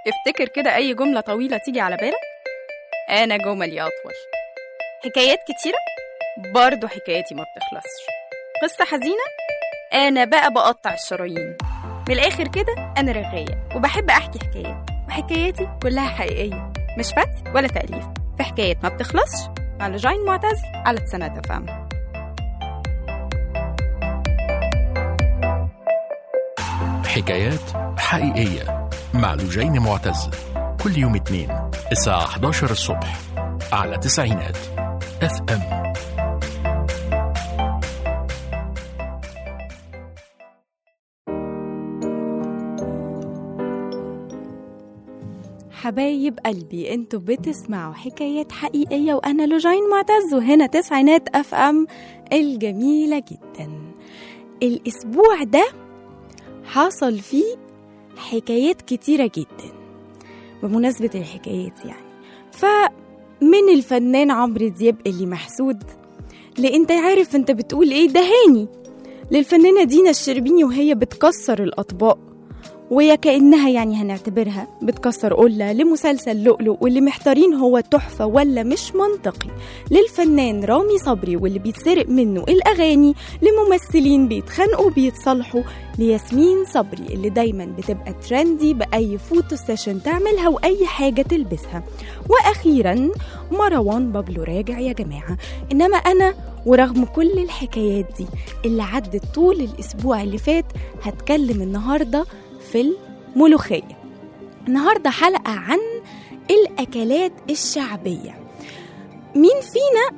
افتكر كده أي جملة طويلة تيجي على بالك أنا جملي أطول حكايات كتيرة برضه حكاياتي ما بتخلصش قصة حزينة أنا بقى بقطع الشرايين من الآخر كده أنا رغاية وبحب أحكي حكايات وحكاياتي كلها حقيقية مش فتي ولا تأليف في حكايات ما بتخلصش مع لجين معتز على تسنة فهم حكايات حقيقية مع لجين معتز كل يوم اثنين الساعة 11 الصبح على تسعينات اف ام حبايب قلبي انتوا بتسمعوا حكايات حقيقية وأنا لجين معتز وهنا تسعينات أف أم الجميلة جدا الأسبوع ده حصل فيه حكايات كتيرة جدا بمناسبة الحكايات يعني فمن الفنان عمرو دياب اللي محسود لأ انت عارف انت بتقول ايه ده هاني للفنانة دينا الشربيني وهي بتكسر الأطباق ويا كأنها يعني هنعتبرها بتكسر قلة لمسلسل لؤلؤ واللي محتارين هو تحفة ولا مش منطقي للفنان رامي صبري واللي بيتسرق منه الأغاني لممثلين بيتخانقوا بيتصالحوا لياسمين صبري اللي دايما بتبقى ترندي بأي فوتو سيشن تعملها وأي حاجة تلبسها وأخيرا مروان بابلو راجع يا جماعة إنما أنا ورغم كل الحكايات دي اللي عدت طول الأسبوع اللي فات هتكلم النهارده في الملوخية النهاردة حلقة عن الأكلات الشعبية مين فينا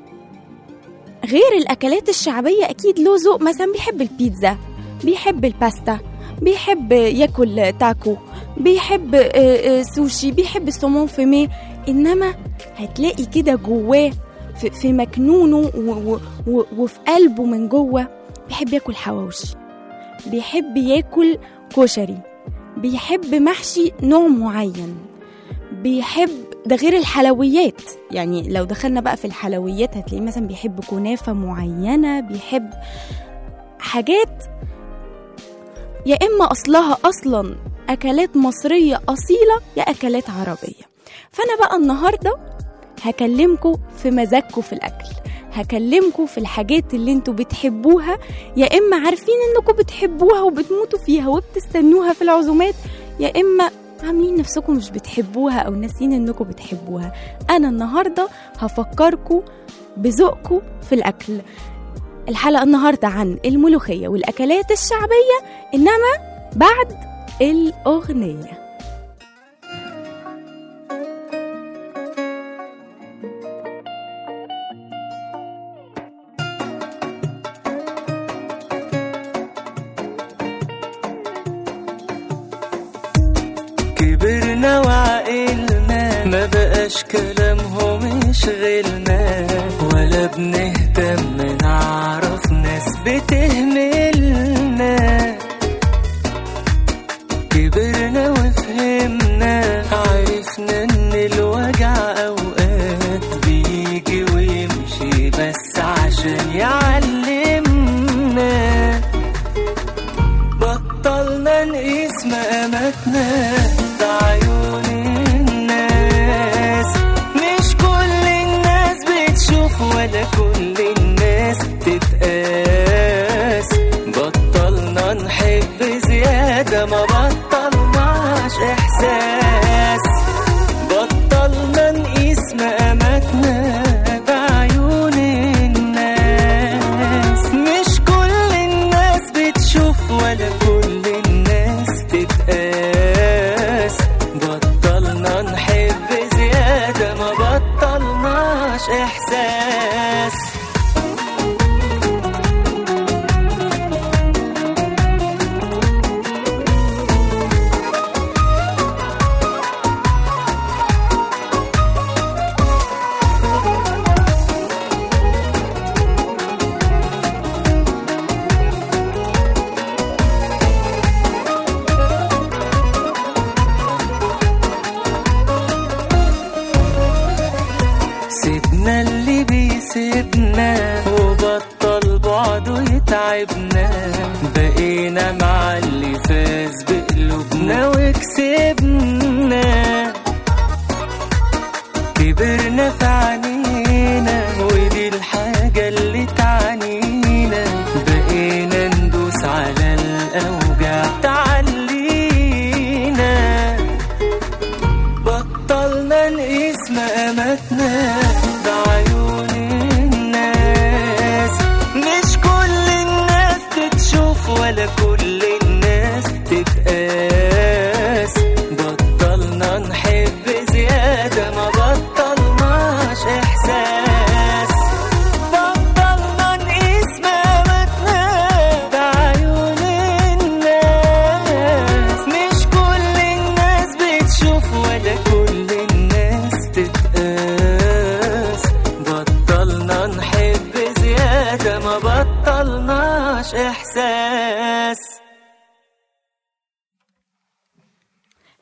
غير الأكلات الشعبية أكيد له ذوق مثلا بيحب البيتزا بيحب الباستا بيحب ياكل تاكو بيحب آه، آه، سوشي بيحب السومون فيمي إنما هتلاقي كده جواه في, في مكنونه و- و- و- وفي قلبه من جوه بيحب ياكل حواوشي بيحب ياكل كشري بيحب محشي نوع معين بيحب ده غير الحلويات يعني لو دخلنا بقى في الحلويات هتلاقيه مثلا بيحب كنافة معينة بيحب حاجات يا إما أصلها أصلا أكلات مصرية أصيلة يا أكلات عربية فأنا بقى النهاردة هكلمكم في مزاجكم في الأكل هكلمكم في الحاجات اللي انتوا بتحبوها يا إما عارفين انكم بتحبوها وبتموتوا فيها وبتستنوها في العزومات يا إما عاملين نفسكم مش بتحبوها أو ناسين انكم بتحبوها أنا النهاردة هفكركم بذوقكم في الأكل الحلقة النهاردة عن الملوخية والأكلات الشعبية إنما بعد الأغنية كبرنا وعقلنا ما بقاش كلامهم يشغلنا ولا بنهتم نعرف ناس بتهملنا كبرنا وفهمنا عرفنا ان الوجع اوقات بيجي ويمشي بس عشان يعلمنا بطلنا نقيس مقاماتنا بعيون الناس مش كل الناس بتشوف ولا كل الناس تتقاس بطلنا نحب زيادة ما بطلناش إحساس بطلنا نقيس مقاماتنا بعيون الناس مش كل الناس بتشوف ولا كل الناس تتقاس بطلنا نحب زيادة ما بطلناش إحساس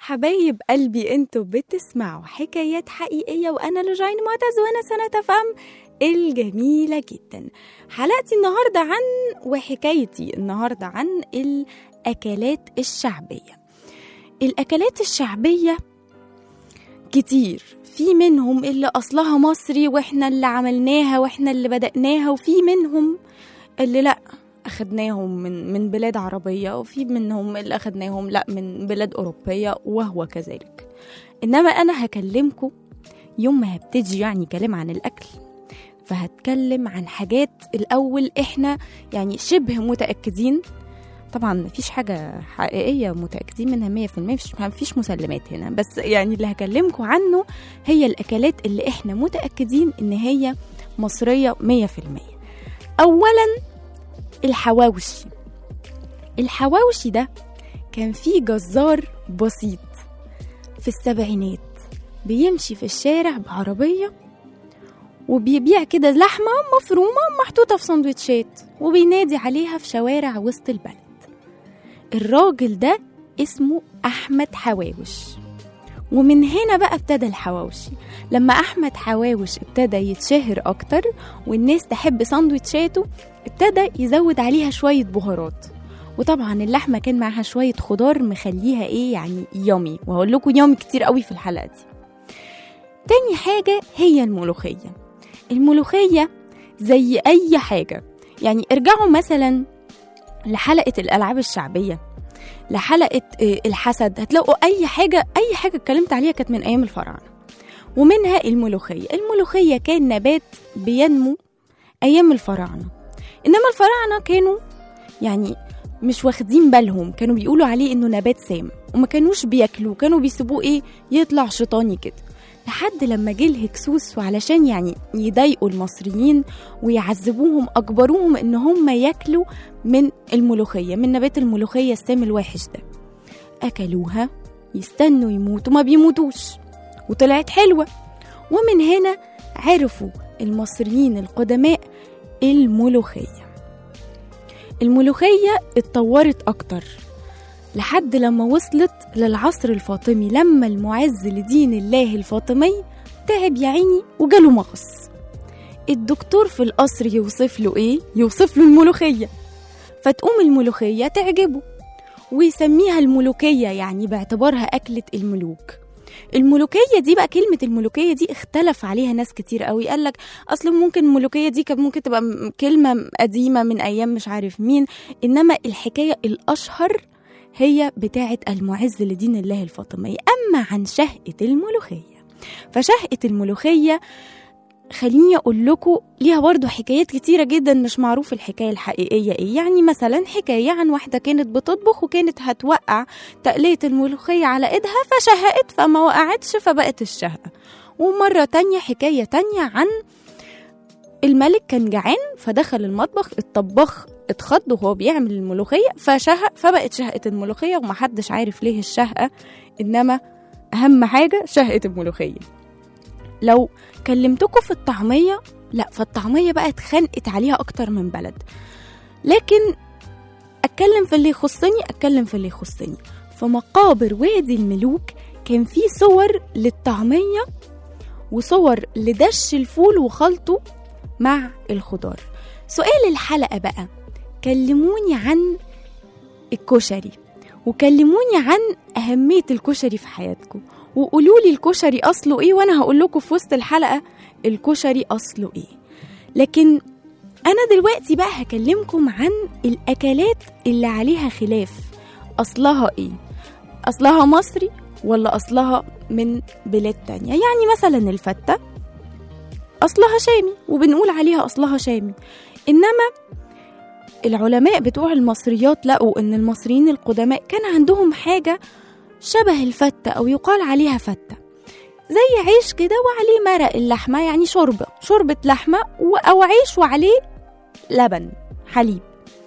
حبايب قلبي انتوا بتسمعوا حكايات حقيقية وأنا لجين معتز وأنا سنة فم الجميلة جدا حلقتي النهاردة عن وحكايتي النهاردة عن الأكلات الشعبية الأكلات الشعبية كتير في منهم اللي أصلها مصري وإحنا اللي عملناها وإحنا اللي بدأناها وفي منهم اللي لأ أخدناهم من من بلاد عربية وفي منهم اللي أخدناهم لأ من بلاد أوروبية وهو كذلك إنما أنا هكلمكم يوم ما هبتدي يعني كلام عن الأكل فهتكلم عن حاجات الأول إحنا يعني شبه متأكدين طبعا مفيش حاجة حقيقية متأكدين منها مية في المية مفيش- مفيش مسلمات هنا بس يعني اللي هكلمكم عنه هي الأكلات اللي إحنا متأكدين إن هي مصرية مية في المية أولا الحواوشي الحواوشي ده كان فيه جزار بسيط في السبعينات بيمشي في الشارع بعربية وبيبيع كده لحمة مفرومة محطوطة في سندوتشات وبينادي عليها في شوارع وسط البلد الراجل ده اسمه أحمد حواوش ومن هنا بقى ابتدى الحواوشي لما أحمد حواوش ابتدى يتشهر أكتر والناس تحب سندوتشاته ابتدى يزود عليها شوية بهارات وطبعا اللحمة كان معاها شوية خضار مخليها ايه يعني يامي وهقول لكم يامي كتير قوي في الحلقة دي تاني حاجة هي الملوخية الملوخية زي أي حاجة يعني ارجعوا مثلا لحلقة الألعاب الشعبية لحلقة آه، الحسد هتلاقوا أي حاجة أي حاجة اتكلمت عليها كانت من أيام الفراعنة ومنها الملوخية الملوخية كان نبات بينمو أيام الفراعنة إنما الفراعنة كانوا يعني مش واخدين بالهم كانوا بيقولوا عليه إنه نبات سام وما كانوش بياكلوه كانوا بيسيبوه إيه يطلع شيطاني كده لحد لما جه الهكسوس وعلشان يعني يضايقوا المصريين ويعذبوهم أجبروهم إن هم ياكلوا من الملوخية من نبات الملوخية السام الوحش ده أكلوها يستنوا يموتوا ما بيموتوش وطلعت حلوة ومن هنا عرفوا المصريين القدماء الملوخية الملوخية اتطورت أكتر لحد لما وصلت للعصر الفاطمي لما المعز لدين الله الفاطمي تعب يا عيني وجاله مغص الدكتور في القصر يوصف له ايه يوصف له الملوخية فتقوم الملوخية تعجبه ويسميها الملوكية يعني باعتبارها أكلة الملوك الملوكية دي بقى كلمة الملوكية دي اختلف عليها ناس كتير قوي قال لك اصل ممكن الملوكية دي كانت ممكن تبقى م- كلمة قديمة من ايام مش عارف مين انما الحكاية الاشهر هي بتاعة المعز لدين الله الفاطمي اما عن شهقة الملوخية فشهقة الملوخية خليني اقول لكم ليها برضو حكايات كتيرة جدا مش معروف الحكاية الحقيقية ايه يعني مثلا حكاية عن واحدة كانت بتطبخ وكانت هتوقع تقلية الملوخية على ايدها فشهقت فما وقعتش فبقت الشهقة ومرة تانية حكاية تانية عن الملك كان جعان فدخل المطبخ الطباخ اتخض وهو بيعمل الملوخية فشهق فبقت شهقة الملوخية ومحدش عارف ليه الشهقة إنما أهم حاجة شهقة الملوخية لو كلمتكم في الطعمية لا فالطعمية بقى اتخنقت عليها أكتر من بلد لكن أتكلم في اللي يخصني أتكلم في اللي يخصني في مقابر وادي الملوك كان في صور للطعمية وصور لدش الفول وخلطه مع الخضار سؤال الحلقة بقى كلموني عن الكشري وكلموني عن أهمية الكشري في حياتكم وقولوا لي الكشري أصله إيه وأنا هقول لكم في وسط الحلقة الكشري أصله إيه لكن أنا دلوقتي بقى هكلمكم عن الأكلات اللي عليها خلاف أصلها إيه أصلها مصري ولا أصلها من بلاد تانية يعني مثلا الفتة أصلها شامي وبنقول عليها أصلها شامي إنما العلماء بتوع المصريات لقوا إن المصريين القدماء كان عندهم حاجة شبه الفتة أو يقال عليها فتة زي عيش كده وعليه مرق اللحمة يعني شوربة شوربة لحمة و- أو عيش وعليه لبن حليب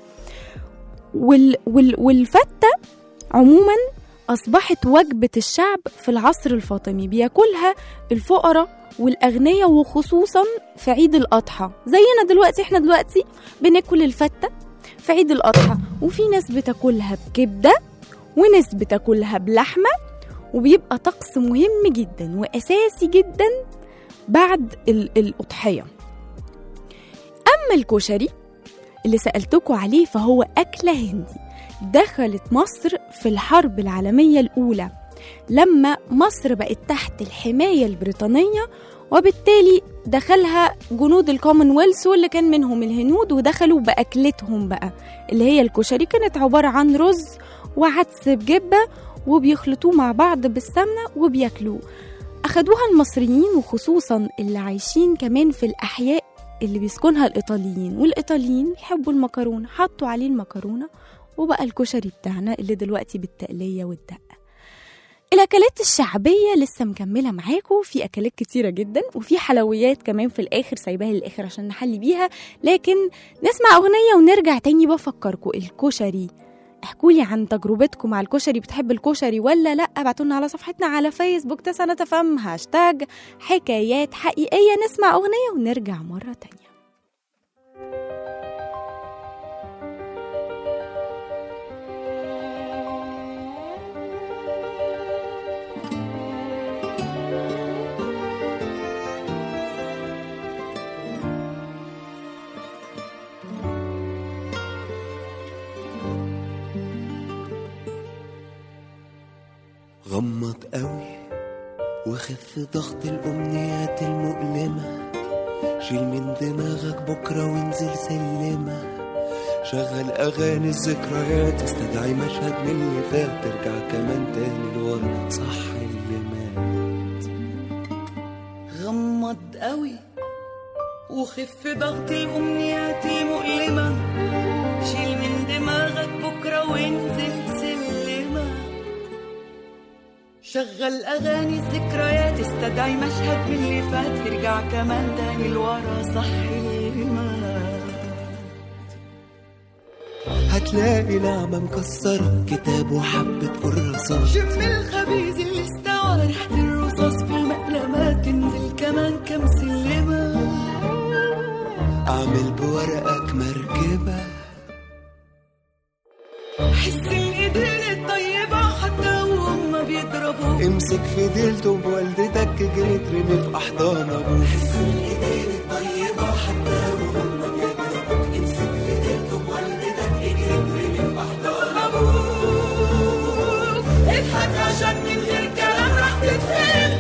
وال وال والفتة عموما أصبحت وجبة الشعب في العصر الفاطمي بياكلها الفقراء والأغنياء وخصوصا في عيد الأضحى زينا دلوقتي احنا دلوقتي بناكل الفتة في عيد الأضحى وفي ناس بتاكلها بكبدة وناس بتاكلها بلحمة وبيبقى طقس مهم جدا وأساسي جدا بعد ال- الأضحية أما الكشري اللي سألتكوا عليه فهو أكلة هندي دخلت مصر في الحرب العالمية الأولى لما مصر بقت تحت الحماية البريطانية وبالتالي دخلها جنود الكومنولث واللي كان منهم الهنود ودخلوا بأكلتهم بقى اللي هي الكشري كانت عبارة عن رز وعدس بجبة وبيخلطوه مع بعض بالسمنة وبياكلوه أخدوها المصريين وخصوصا اللي عايشين كمان في الأحياء اللي بيسكنها الإيطاليين والإيطاليين بيحبوا المكرونة حطوا عليه المكرونة وبقى الكشري بتاعنا اللي دلوقتي بالتقلية والدقة الأكلات الشعبية لسه مكملة معاكم في أكلات كتيرة جدا وفي حلويات كمان في الآخر سايباها للآخر عشان نحلي بيها لكن نسمع أغنية ونرجع تاني بفكركم الكشري احكولي عن تجربتكم مع الكشري بتحب الكشري ولا لا ابعتولنا على صفحتنا على فيسبوك تسعة تفهم هاشتاج حكايات حقيقية نسمع أغنية ونرجع مرة تانية غمض قوي وخف ضغط الأمنيات المؤلمة شيل من دماغك بكرة وانزل سلمة شغل أغاني الذكريات استدعي مشهد من اللي فات ترجع كمان تاني لورا صح اللي مات غمض قوي وخف ضغط الأمنيات المؤلمة شيل من دماغك بكرة وانزل سلمة شغل أغاني الذكريات استدعي مشهد من اللي فات ترجع كمان تاني لورا صح اللي مات هتلاقي نعمة مكسرة كتاب وحبة كراسات شم الخبيز اللي استوى ريحة الرصاص في المقلمات تنزل كمان كم سلمة أعمل بورقك مركبة حس الايدين الطيبة حتى وهم بيضربوا امسك في ديلته بوالدتك جري ترمي في أحضان أبوك أبوك اضحك عشان من غير كلام راح تتفهم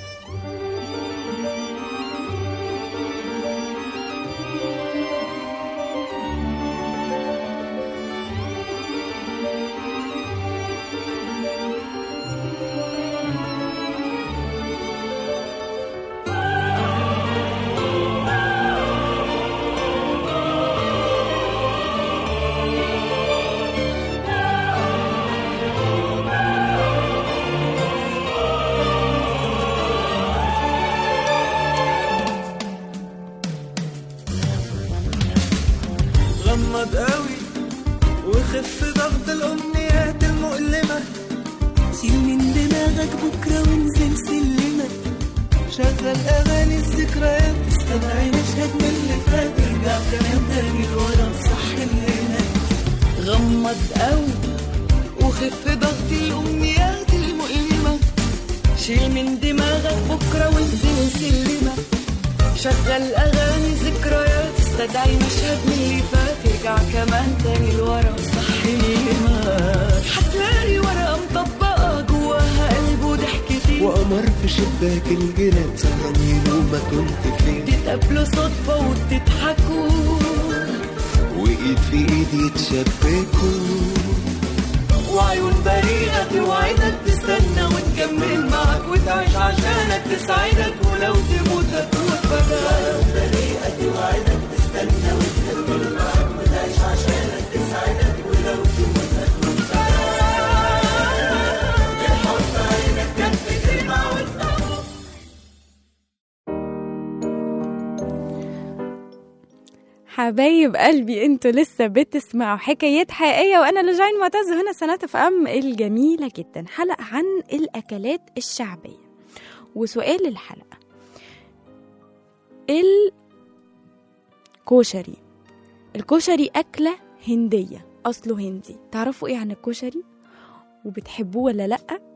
غمض قوي وخف ضغط الأمنيات المؤلمة شيل من دماغك بكرة وانزل سلمة شغل أغاني الذكريات استدعي مشهد من اللي فات ارجع كمان تاني لورا صح اللي مات غمض قوي وخف ضغط الأمنيات المؤلمة شيل من دماغك بكرة وانزل سلمة شغل أغاني ذكريات استدعي مشهد من اللي فات ارجع كمان تاني لورا صح اللي مات هتلاقي ورقة مطبقة جواها قلب وضحكتين وقمر في شباك الجيران سهران ينوم كنت فين تتقابلوا صدفة وتضحكوا وإيد في إيد يتشبكوا وعيون بريئة توعدك تستنى وتكمل معك وتعيش عشانك تسعدك ولو تموت هتموت فجأة بريئة توعدك تستنى وتكمل معك وتعيش عشانك تسعدك ولو تموت هتموت فجأة الحب عينك كانت بتلمع وتنور حبايب قلبي انتوا لسه بتسمعوا حكايات حقيقية وانا لجين معتز هنا سنة في ام الجميلة جدا حلقة عن الاكلات الشعبية وسؤال الحلقة الكشري الكشري أكلة هندية أصله هندي تعرفوا إيه عن الكشري وبتحبوه ولا لأ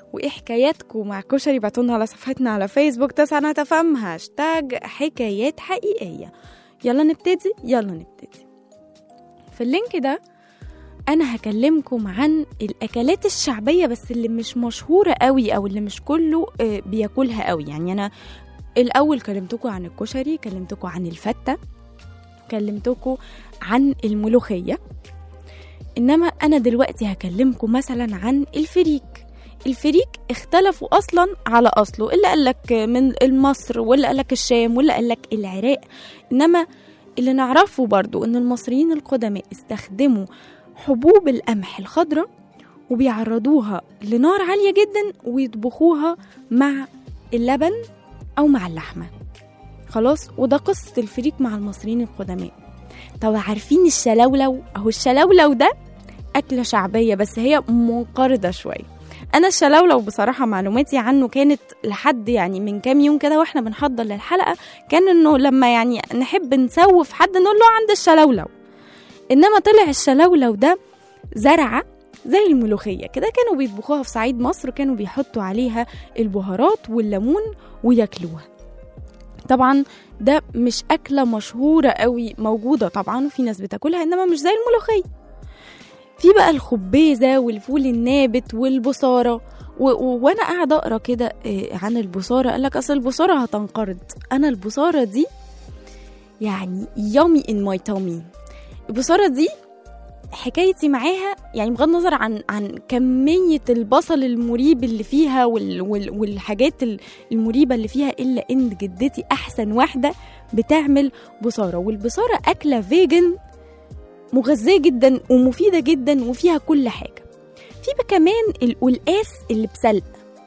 وايه حكاياتكم مع الكشري ابعتولنا على صفحتنا على فيسبوك تسعة تفهم هاشتاج حكايات حقيقية يلا نبتدي يلا نبتدي في اللينك ده انا هكلمكم عن الاكلات الشعبيه بس اللي مش مشهوره قوي او اللي مش كله آه، بياكلها قوي يعني انا الاول كلمتكم عن الكشري كلمتكم عن الفته كلمتكم عن الملوخيه انما انا دلوقتي هكلمكم مثلا عن الفريك الفريك اختلفوا اصلا على اصله اللي قالك من مصر واللي قالك الشام واللي قالك العراق انما اللي نعرفه برضو ان المصريين القدماء استخدموا حبوب القمح الخضراء وبيعرضوها لنار عالية جدا ويطبخوها مع اللبن أو مع اللحمة خلاص وده قصة الفريك مع المصريين القدماء طب عارفين الشلولو أهو الشلولو ده أكلة شعبية بس هي منقرضة شوية أنا الشلولو بصراحة معلوماتي عنه كانت لحد يعني من كام يوم كده واحنا بنحضر للحلقة كان انه لما يعني نحب نسوف حد نقول له عند الشلولو انما طلع الشلولو ده زرعه زي الملوخيه كده كانوا بيطبخوها في صعيد مصر كانوا بيحطوا عليها البهارات والليمون وياكلوها طبعا ده مش أكلة مشهورة قوي موجودة طبعا وفي ناس بتاكلها إنما مش زي الملوخية في بقى الخبيزة والفول النابت والبصارة و- و- وانا قاعده اقرا كده آه، عن البصاره قال لك اصل البصاره هتنقرض انا البصاره دي يعني يامي ان ماي تامي البصاره دي حكايتي معاها يعني بغض النظر عن عن كميه البصل المريب اللي فيها وال وال والحاجات ال- المريبه اللي فيها الا ان جدتي احسن واحده بتعمل بصاره والبصاره اكله فيجن مغذيه جدا ومفيده جدا وفيها كل حاجه في بقى كمان القلقاس اللي بسلق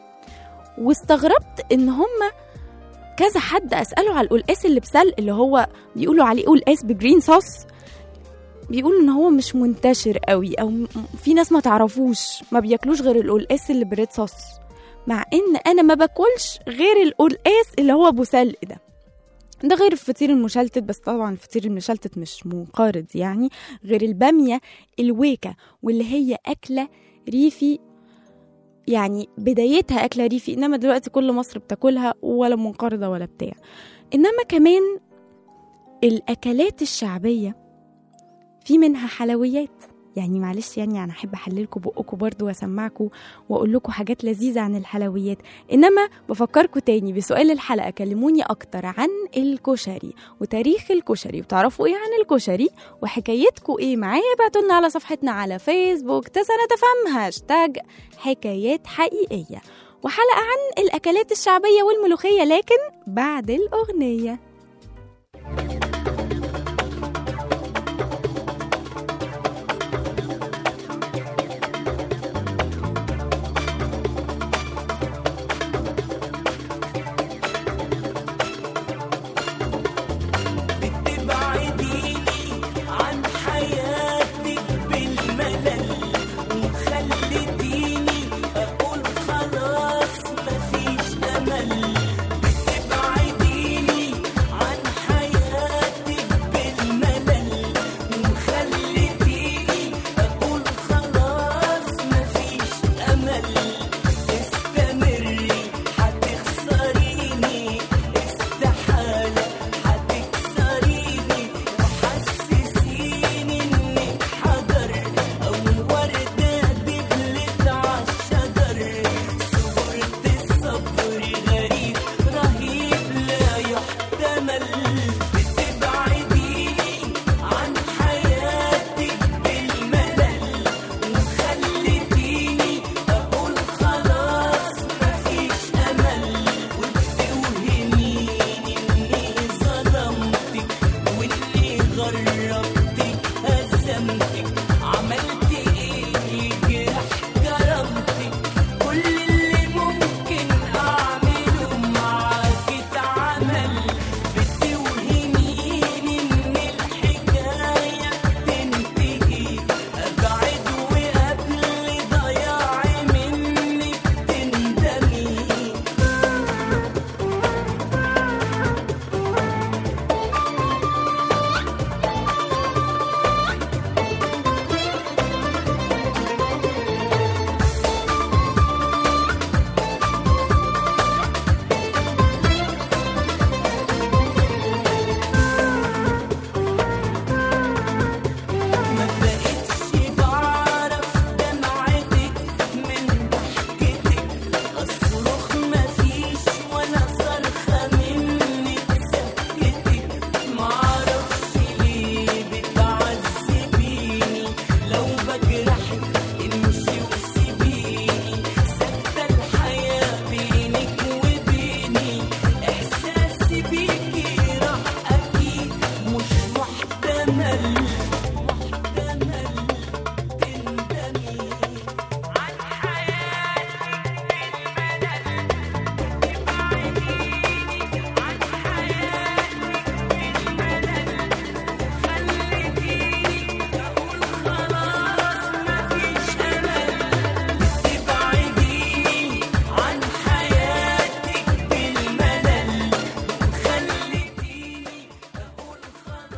واستغربت ان هما كذا حد اساله على القلقاس اللي بسلق اللي هو بيقولوا عليه قلقاس بجرين صوص بيقولوا ان هو مش منتشر قوي او م- في ناس ما تعرفوش ما بياكلوش غير القلقاس اللي بريد صوص مع ان انا ما باكلش غير القلقاس اللي هو ابو سلق ده ده غير الفطير المشلتت بس طبعا الفطير المشلتت مش منقرض يعني غير البامية الويكة واللي هي أكلة ريفي يعني بدايتها أكلة ريفي إنما دلوقتي كل مصر بتاكلها ولا منقرضة ولا بتاع إنما كمان الأكلات الشعبية في منها حلويات يعني معلش يعني انا احب احللكم بقكم برضو واسمعكم واقول لكم حاجات لذيذه عن الحلويات انما بفكركم تاني بسؤال الحلقه كلموني اكتر عن الكشري وتاريخ الكشري وتعرفوا ايه عن الكشري وحكايتكم ايه معايا ابعتوا لنا على صفحتنا على فيسبوك تسنة تفهم هاشتاج حكايات حقيقيه وحلقه عن الاكلات الشعبيه والملوخيه لكن بعد الاغنيه بتبعديني عن حياتك بالملل وخلتيني اقول خلاص مفيش امل بتبعديني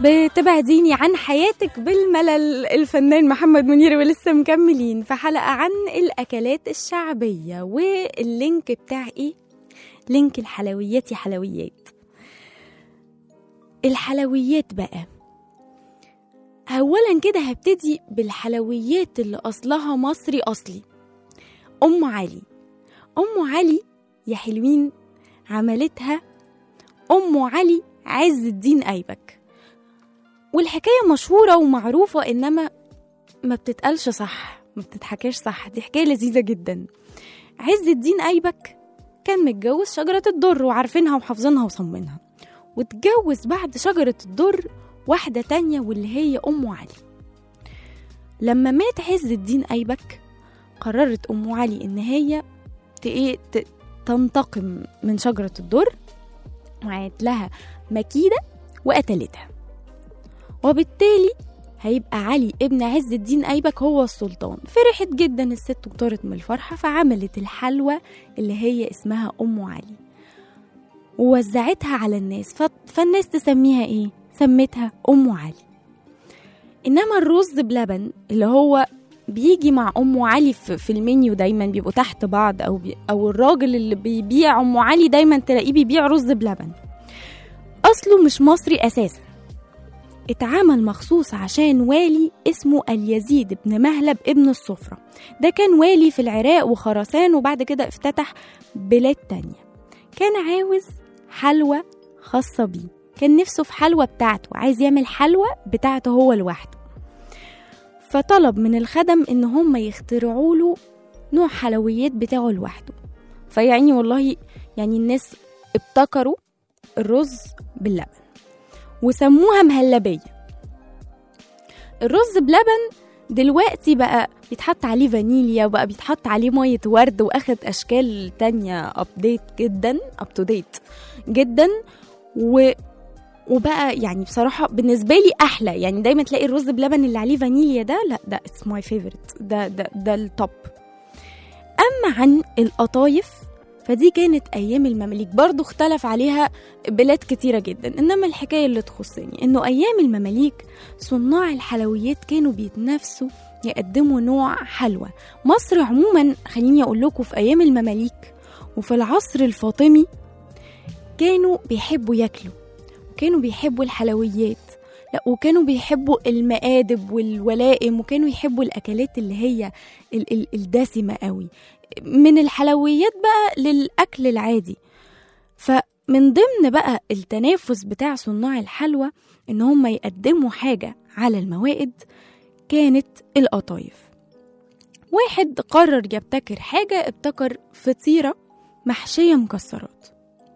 بتبعديني عن حياتك بالملل الفنان محمد منير ولسه مكملين في حلقة عن الأكلات الشعبية واللينك بتاع إيه؟ لينك الحلويات يا حلويات الحلويات بقى أولا كده هبتدي بالحلويات اللي أصلها مصري أصلي أم علي أم علي يا حلوين عملتها أم علي عز الدين أيبك والحكاية مشهورة ومعروفة إنما ما بتتقالش صح ما بتتحكاش صح دي حكاية لذيذة جدا عز الدين أيبك كان متجوز شجرة الدر وعارفينها وحافظينها وصمنها واتجوز بعد شجرة الدر واحدة تانية واللي هي أم علي لما مات عز الدين أيبك قررت أم علي إن هي ت- إيه ت- تنتقم من شجرة الدر وعملت لها مكيدة وقتلتها وبالتالي هيبقى علي ابن عز الدين أيبك هو السلطان فرحت جدا الست وطارت من الفرحة فعملت الحلوى اللي هي اسمها أم علي ووزعتها على الناس ف... فالناس تسميها ايه سمتها ام علي انما الرز بلبن اللي هو بيجي مع ام علي في, في المنيو دايما بيبقوا تحت بعض او بي او الراجل اللي بيبيع ام علي دايما تلاقيه بيبيع رز بلبن اصله مش مصري اساسا اتعمل مخصوص عشان والي اسمه اليزيد بن مهلب ابن الصفرة ده كان والي في العراق وخراسان وبعد كده افتتح بلاد تانية كان عاوز حلوى خاصة بيه كان نفسه في حلوى بتاعته عايز يعمل حلوى بتاعته هو لوحده فطلب من الخدم ان هم يخترعوا له نوع حلويات بتاعه لوحده فيعني والله يعني الناس ابتكروا الرز باللبن وسموها مهلبية الرز بلبن دلوقتي بقى بيتحط عليه فانيليا وبقى بيتحط عليه مية ورد واخد اشكال تانية ابديت جدا اب تو ديت جدا و وبقى يعني بصراحة بالنسبة لي أحلى يعني دايما تلاقي الرز بلبن اللي عليه فانيليا ده لا ده اتس ماي فيفورت ده ده ده التوب أما عن القطايف فدي كانت أيام المماليك برضو اختلف عليها بلاد كتيرة جدا إنما الحكاية اللي تخصني إنه أيام المماليك صناع الحلويات كانوا بيتنافسوا يقدموا نوع حلوى مصر عموما خليني أقول لكم في أيام المماليك وفي العصر الفاطمي كانوا بيحبوا ياكلوا وكانوا بيحبوا الحلويات لا وكانوا بيحبوا المآدب والولائم وكانوا يحبوا الأكلات اللي هي ال- ال- الدسمة قوي من الحلويات بقى للأكل العادي فمن ضمن بقى التنافس بتاع صناع الحلوى إن هم يقدموا حاجة على الموائد كانت القطايف واحد قرر يبتكر حاجة ابتكر فطيرة محشية مكسرات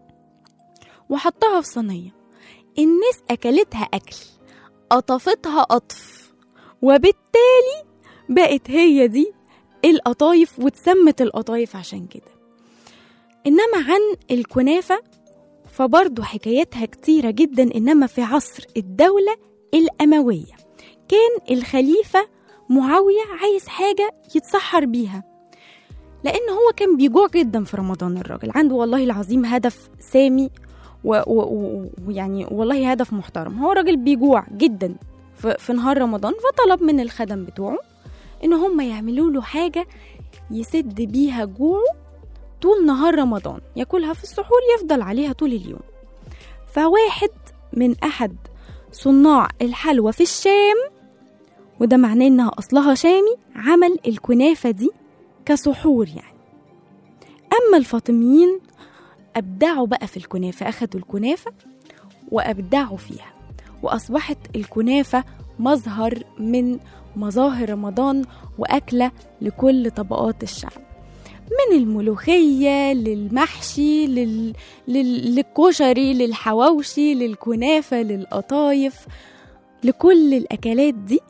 وحطها في صينية الناس أكلتها أكل قطفتها قطف وبالتالي بقت هي دي القطايف واتسمت القطايف عشان كده إنما عن الكنافة فبرضه حكاياتها كتيرة جدا إنما في عصر الدولة الأموية كان الخليفة معاوية عايز حاجة يتسحر بيها لأن هو كان بيجوع جدا في رمضان الراجل عنده والله العظيم هدف سامي و- و- و- ويعني والله هدف محترم هو راجل بيجوع جدا في, في نهار رمضان فطلب من الخدم بتوعه ان هم يعملوا له حاجه يسد بيها جوعه طول نهار رمضان ياكلها في السحور يفضل عليها طول اليوم فواحد من احد صناع الحلوى في الشام وده معناه انها اصلها شامي عمل الكنافه دي كسحور يعني اما الفاطميين أبدعوا بقى في الكنافة أخدوا الكنافة وأبدعوا فيها وأصبحت الكنافة مظهر من مظاهر رمضان وأكلة لكل طبقات الشعب من الملوخية للمحشي لل... لل... للكشري للحواوشي للكنافة للقطايف لكل الأكلات دي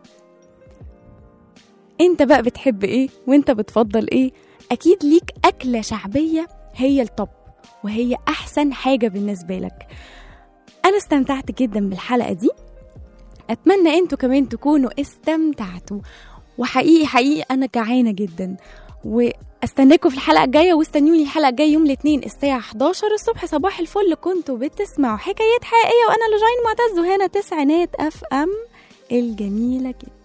انت بقى بتحب ايه وانت بتفضل ايه اكيد ليك أكلة شعبية هي الطب وهي أحسن حاجة بالنسبة لك أنا استمتعت جدا بالحلقة دي أتمنى أنتوا كمان تكونوا استمتعتوا وحقيقي حقيقي أنا جعانة جدا واستناكم في الحلقه الجايه واستنوني الحلقه الجايه يوم الاثنين الساعه 11 الصبح صباح الفل كنتوا بتسمعوا حكايات حقيقيه وانا لجين معتز وهنا تسعينات اف ام الجميله جدا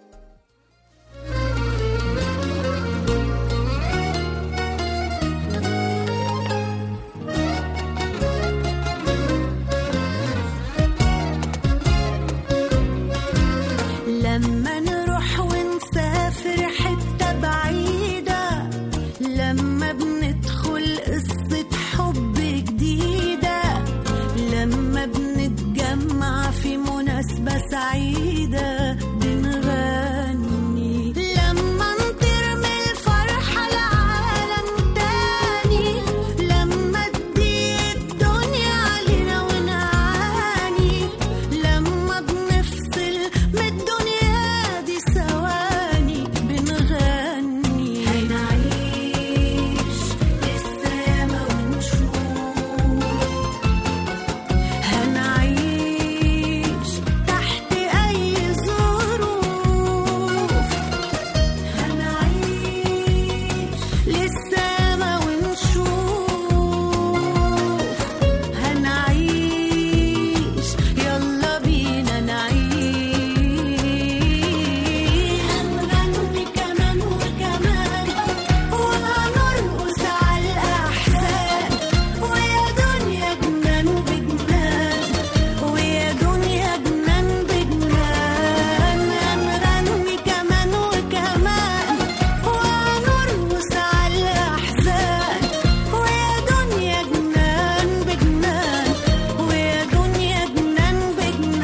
لما نروح ونسافر حتة بعيدة لما بندخل قصة حب جديدة لما بنتجمع في مناسبة سعيدة بنغني لما نطير من الفرحة لعالم تاني لما تضيق الدنيا علينا ونعاني لما بنفصل من الدنيا دي ثواني بنغني هنعيش للسما ونشوف هنعيش تحت أي ظروف هنعيش للسما ونشوف هنعيش يلا بينا نعيش هنغني كمان وكمان وهنرقص على الأحزان ويا دنيا جنان بجنان ويا دنيا جنان بجنان هنغني كمان وكمان وهنرقص على الأحزان ويا دنيا جنان بجنان ويا دنيا جنان بجنان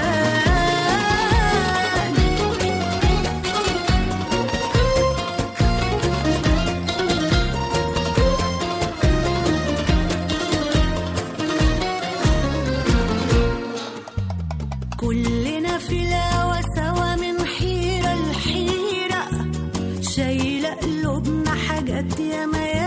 كلنا في الهوا سوا من حيرة لحيرة شايلة قلوبنا حاجات ياما ياما